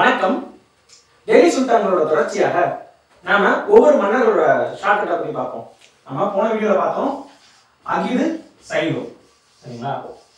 வணக்கம் டெல்லி சுல்தான்களோட தொடர்ச்சியாக நாம ஒவ்வொரு மன்னர்களோட ஷார்ட்கட்டை பத்தி பார்ப்போம் நம்ம போன வீடியோல பார்த்தோம் அகிது சைவம் சரிங்களா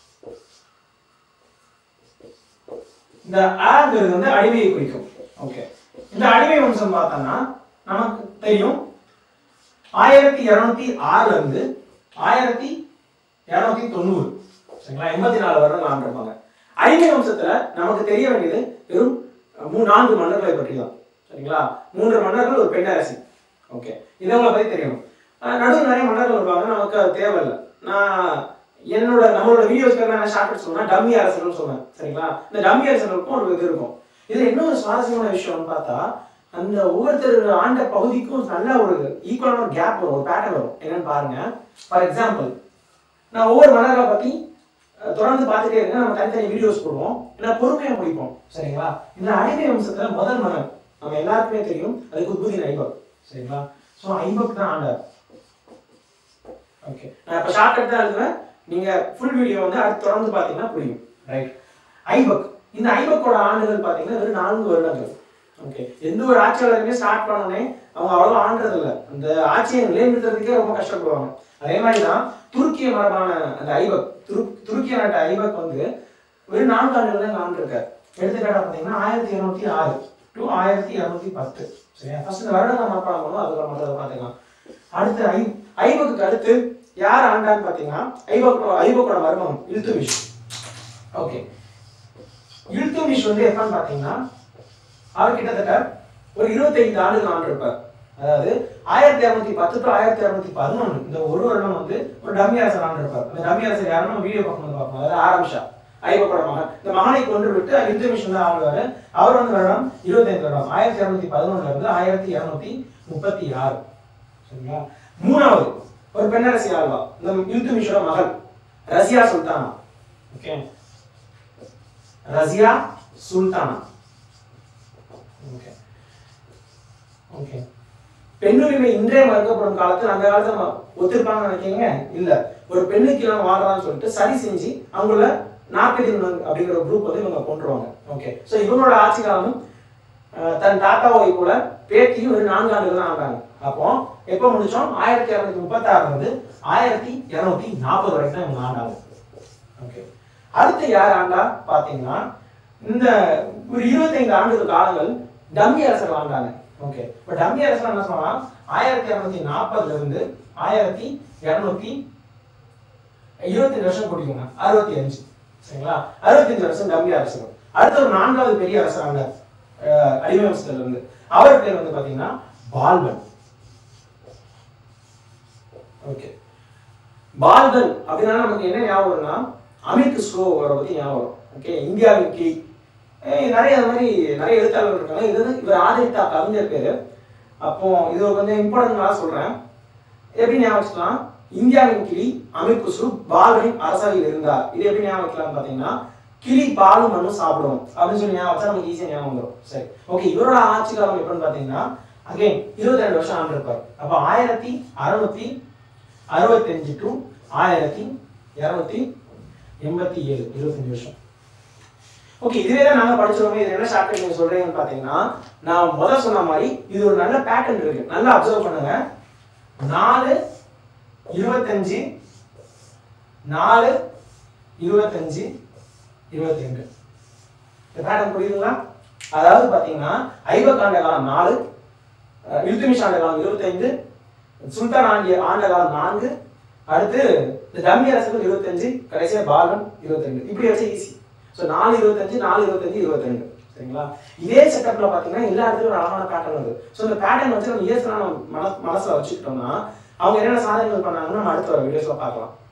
இந்த ஆங்கிறது வந்து அடிமையை குறிக்கும் ஓகே இந்த அடிமை வம்சம் பார்த்தோம்னா நமக்கு தெரியும் ஆயிரத்தி இருநூத்தி ஆறுல இருந்து ஆயிரத்தி இருநூத்தி தொண்ணூறு சரிங்களா எண்பத்தி நாலு வருடம் ஆண்டிருப்பாங்க அடிமை வம்சத்துல நமக்கு தெரிய வேண்டியது வெறும் மூணு நான்கு மன்னர்களை பற்றி தான் சரிங்களா மூன்று மன்னர்கள் ஒரு பெண்ணரசி ஓகே இதவங்களை பத்தி தெரியும் நடுவில் நிறைய மன்னர்கள் வருவாங்க நமக்கு அது தேவையில்லை நான் என்னோட நம்மளோட வீடியோஸ்க்கு நான் ஷார்ட் சொன்னா டம்மி அரசர்கள் சொன்னேன் சரிங்களா இந்த டம்மி அரசர்களுக்கும் ஒரு இது இருக்கும் இது இன்னொரு சுவாரஸ்யமான விஷயம்னு பார்த்தா அந்த ஒவ்வொருத்தர் ஆண்ட பகுதிக்கும் நல்ல ஒரு ஈக்குவலான ஒரு கேப் வரும் ஒரு பேட்டர்ன் வரும் என்னன்னு பாருங்க ஃபார் எக்ஸாம்பிள் நான் ஒவ்வொரு மன்னர்களை பத்தி அஹ், தொடர்ந்து பார்த்துட்டே இருங்க நம்ம தனித்தனி வீடியோஸ் போடுவோம் ஏன்னா பொறுமையா முடிப்போம் சரிங்களா இந்த அடிமை வம்சத்துல முதல் மன்னன் நம்ம எல்லாருக்குமே தெரியும் அது குத்புதீன் ஐபக் சரிங்களா ஸோ ஐபக் தான் ஆண்டார் ஓகே நான் இப்போ ஷார்ட்கட் தான் எழுதுவேன் நீங்க ஃபுல் வீடியோ வந்து அடுத்து தொடர்ந்து பார்த்தீங்கன்னா புரியும் ரைட் ஐபக் இந்த ஐபக்கோட ஆண்டுகள் பார்த்தீங்கன்னா வெறும் நான்கு வருடங்கள் ஓகே எந்த ஒரு ஆட்சியாளருமே ஸ்டார்ட் பண்ணோடனே அவங்க அவ்வளோ ஆண்டுறது இல்லை அந்த ஆட்சியை நிலைநிறுத்துறதுக்கே ரொம்ப கஷ்டப்படுவாங்க அதே மாதிரி தான் துருக்கிய மரபான அந்த ஐபக் துரு துருக்கிய நாட்டு ஐபக் வந்து வெறும் நான்கு ஆண்டுகள் தான் ஆண்டிருக்காரு எடுத்துக்காட்டா பார்த்தீங்கன்னா ஆயிரத்தி இருநூத்தி ஆறு டு ஆயிரத்தி இரநூத்தி பத்து சரியா ஃபர்ஸ்ட் இந்த வருடம் நம்ம படம் பண்ணுவோம் அதுக்கப்புறம் மற்றதை பார்த்துக்கலாம் அடுத்து ஐ ஐபக்கு அடுத்து யார் ஆண்டான்னு பார்த்தீங்கன்னா ஐபக் ஐபக்கோட மருமகன் இல்துமிஷ் ஓகே இல்துமிஷ் வந்து எப்பன்னு பார்த்தீங்கன்னா அவர் கிட்டத்தட்ட ஒரு இருபத்தைந்து ஆண்டுகள் ஆண்டிருப்பார் அதாவது ஆயிரத்தி இரநூத்தி பத்து டு ஆயிரத்தி இரநூத்தி பதினொன்று இந்த ஒரு வருடம் வந்து ஒரு டம்மி அரசர் ஆண்டிருப்பார் இந்த டம்மி அரசர் யாருன்னு நம்ம வீடியோ பார்க்கும்போது பார்ப்போம் அதாவது ஆரம்பிஷா ஐபக்கோட மகன் இந்த மகனை கொண்டு விட்டு இல்துமிஷ் தான் ஆளுவாரு அவர் வந்து வருடம் இருபத்தைந்து வருடம் ஆயிரத்தி இரநூத்தி பதினொன்றுல இருந்து ஆயிரத்தி இரநூத்தி முப்பத்தி ஆறு சரிங்களா மூணாவது ஒரு பெண்ணரசி ஆழ்வா இந்த இல்துமிஷோட மகள் Razia Sultana okay Razia Sultana okay okay பெண்ணுரிமை இன்றே மறுக்கப்படும் காலத்துல அந்த காலத்துல நம்ம ஒத்துருப்பாங்கன்னு நினைக்கிறீங்க இல்ல ஒரு பெண்ணுக்கு இல்லாம வாழ்றான்னு சொல்லிட்டு சரி செஞ்சு அவங்கள நாற்பத்தி அப்படிங்கிற ஒரு குரூப் வந்து இவங்க கொண்டுருவாங்க ஓகே ஸோ இவங்களோட ஆட்சி காலமும் அஹ், தன் தாத்தாவை போல பேத்தியும் ஒரு நான்கு ஆண்டுகள் தான் ஆண்டாங்க அப்போ எப்போ முடிச்சோம் ஆயிரத்தி இரநூத்தி முப்பத்தாறுல இருந்து ஆயிரத்தி இரநூத்தி நாற்பது வரைக்கும் தான் இவங்க ஆண்டாங்க ஓகே அடுத்து யார் ஆண்டா பாத்தீங்கன்னா இந்த ஒரு இருபத்தைந்து ஆண்டுகள் காலங்கள் டம்மி அரசர்கள் ஆண்டாங்க ஓகே இப்போ டம்மி அரசர் என்ன சொன்னா ஆயிரத்தி இரநூத்தி நாற்பதுல இருந்து ஆயிரத்தி இரநூத்தி இருபத்தஞ்சு வருஷம் கூட்டிக்கோங்க அறுபத்தி அஞ்சு சரிங்களா அறுபத்தஞ்சு வருஷம் டம்மி அரசர்கள் அடுத்த ஒரு நான்காவது பெரிய அரசர் ஆண்டார் அஹ், அடிமை வம்சத்துல இருந்து அவர் பேர் வந்து பாத்தீங்கன்னா பால்பன் ஓகே பால்பன் அப்படின்னா நமக்கு என்ன ஞாபகம் வரும்னா அமித் குஸ்ரோவோட பத்தி ஞாபகம் வரும் ஓகே இந்தியாவின் கீ ஏய், நிறைய அது மாதிரி நிறைய எழுத்தாளர்கள் இருக்காங்க இது வந்து இவர் ஆதரித்த கவிஞர் பேரு அப்போ இது ஒரு கொஞ்சம் இம்பார்ட்டன்ட் சொல்றேன் எப்படி ஞாபகம் வச்சுக்கலாம் இந்தியாவின் கிளி அமித் குஸ்ரு பால்பனின் அரசவையில் இருந்தார் இது எப்படி ஞாபகம் வைக்கலாம் பாத்தீங்கன்னா கிளி பாலும் மண்ணும் சாப்பிடும் அப்படின்னு சொல்லி ஞாபகம் வச்சா நமக்கு ஈஸியா ஞாபகம் வந்துடும் சரி ஓகே இவரோட ஆட்சி காலம் எப்படின்னு பாத்தீங்கன்னா அகைன் இருபத்தி ரெண்டு வருஷம் ஆண்டு இருப்பார் அப்போ ஆயிரத்தி அறுநூத்தி அறுபத்தஞ்சு டு ஆயிரத்தி இரநூத்தி எண்பத்தி ஏழு இருபத்தஞ்சு வருஷம் ஓகே இதுவே தான் நாங்க படிச்சிருவோமே இது என்ன ஷார்ட்கட் நீங்க சொல்றீங்கன்னு பாத்தீங்கன்னா நான் முதல் சொன்ன மாதிரி இது ஒரு நல்ல பேட்டர்ன் இருக்கு நல்லா அப்சர்வ் பண்ணுங்க நாலு இருபத்தஞ்சு நாலு இருபத்தஞ்சு இருபத்தி ரெண்டு இந்த பேட்டர்ன் புரியுதுங்களா அதாவது பாத்தீங்கன்னா ஐபக் ஆண்ட காலம் நாலு அஹ் இல்துமிஷ் ஆண்ட காலம் இருபத்தைந்து சுல்தான் ஆண்டிய ஆண்ட காலம் நான்கு அடுத்து இந்த டம்மி அரசர்கள் இருபத்தஞ்சு கடைசியா பாலன் இருபத்திரெண்டு இப்படி வச்சா ஈஸி ஸோ நாலு இருபத்தஞ்சு நாலு இருபத்தஞ்சு இருபத்திரெண்டு சரிங்களா இதே செட்டப்ல பாத்தீங்கன்னா எல்லா இடத்துலயும் ஒரு அழகான பேட்டர்ன் வருது ஸோ இந்த பேட்டர்ன் வச்சு நம்ம இயற்கை நம்ம மன மனசுல வச்சுக்கிட்டோம்னா அவங்க என்னென்ன சாதனைகள் பண்ணாங்கன்னு நம்ம அடுத்த ஒரு வீடியோஸ்ல பார்க்கலாம்